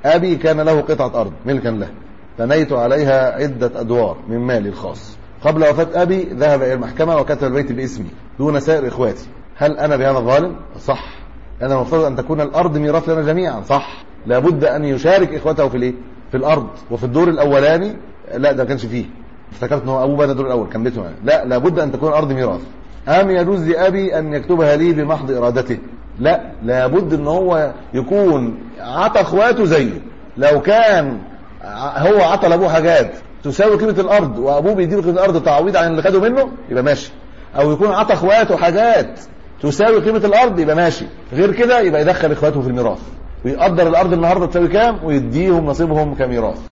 ابي كان له قطعه ارض ملكا له بنيت عليها عده ادوار من مالي الخاص قبل وفاه ابي ذهب الى المحكمه وكتب البيت باسمي دون سائر اخواتي هل انا بهذا ظالم صح انا المفترض ان تكون الارض ميراث لنا جميعا صح لابد ان يشارك اخوته في الايه في الارض وفي الدور الاولاني لا ده ما كانش فيه افتكرت ان هو ابوه بنى الدور الاول كان بيته يعني. لا لابد ان تكون الارض ميراث ام يجوز لابي ان يكتبها لي بمحض ارادته لا لابد ان هو يكون عطى اخواته زيه لو كان هو عطى لابوه حاجات تساوي قيمه الارض وابوه بيديله قيمه الارض تعويض عن اللي خده منه يبقى ماشي او يكون عطى اخواته حاجات تساوي قيمه الارض يبقى ماشي غير كده يبقى يدخل اخواته في الميراث ويقدر الارض النهارده تساوي كام ويديهم نصيبهم كميراث